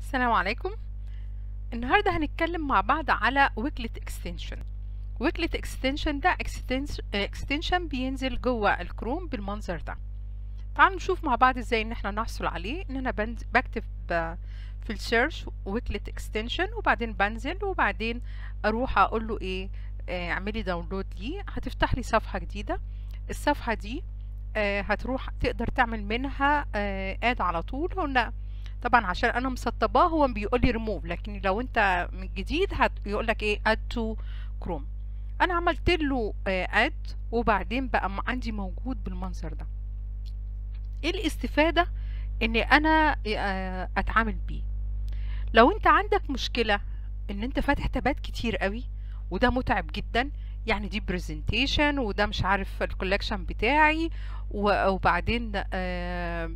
السلام عليكم النهاردة هنتكلم مع بعض على ويكلت اكستنشن ويكلت اكستنشن ده اكستنشن بينزل جوه الكروم بالمنظر ده تعالوا نشوف مع بعض ازاي ان احنا نحصل عليه ان انا بنز... بكتب ب... في السيرش ويكلت اكستنشن وبعدين بنزل وبعدين اروح اقول له ايه آه، اعملي داونلود ليه هتفتح لي صفحة جديدة الصفحة دي آه، هتروح تقدر تعمل منها اد على طول هنا طبعا عشان انا مسطباه هو بيقول لي ريموف لكن لو انت من جديد هيقول لك ايه اد تو كروم انا عملت له اد وبعدين بقى عندي موجود بالمنظر ده ايه الاستفادة ان انا آه، اتعامل بيه لو انت عندك مشكلة ان انت فاتح تابات كتير قوي وده متعب جدا يعني دي برزنتيشن وده مش عارف الكولكشن بتاعي و- وبعدين آه،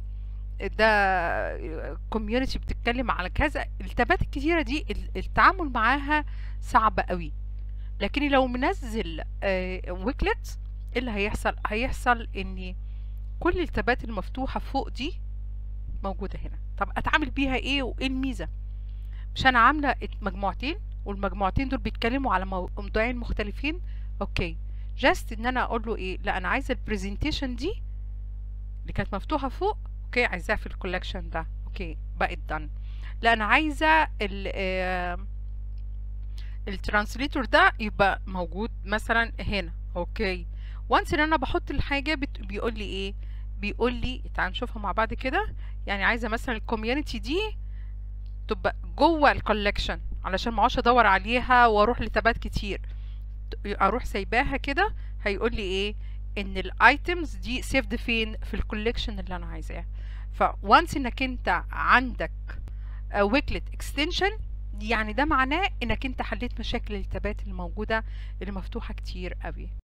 ده كوميونتي بتتكلم على كذا التابات الكتيرة دي ال- التعامل معاها صعب قوي لكن لو منزل ويكلت ايه اللي هيحصل هيحصل ان كل التابات المفتوحة فوق دي موجودة هنا طب اتعامل بيها ايه وايه الميزة مش انا عاملة مجموعتين والمجموعتين دول بيتكلموا على مو- موضوعين مختلفين اوكي جاست ان انا اقول له ايه لا انا عايزة البرزنتيشن دي اللي كانت مفتوحة فوق اوكي عايزاها في الكولكشن ده اوكي بقت done لا انا عايزة ال آه، الترانسليتور ده يبقى موجود مثلا هنا اوكي وانس ان انا بحط الحاجة بت... بيقول لي ايه بيقول لي تعال نشوفها مع بعض كده يعني عايزة مثلا الكوميونتي دي تبقى جوه الكولكشن علشان ما اقعدش ادور عليها واروح لتابات كتير اروح سايباها كده هيقول لي ايه ان الايتمز دي سيفد فين في الكولكشن اللي انا عايزاه فوانس انك انت عندك ويكلت اكستنشن يعني ده معناه انك انت حليت مشاكل التابات الموجوده اللي مفتوحه كتير قوي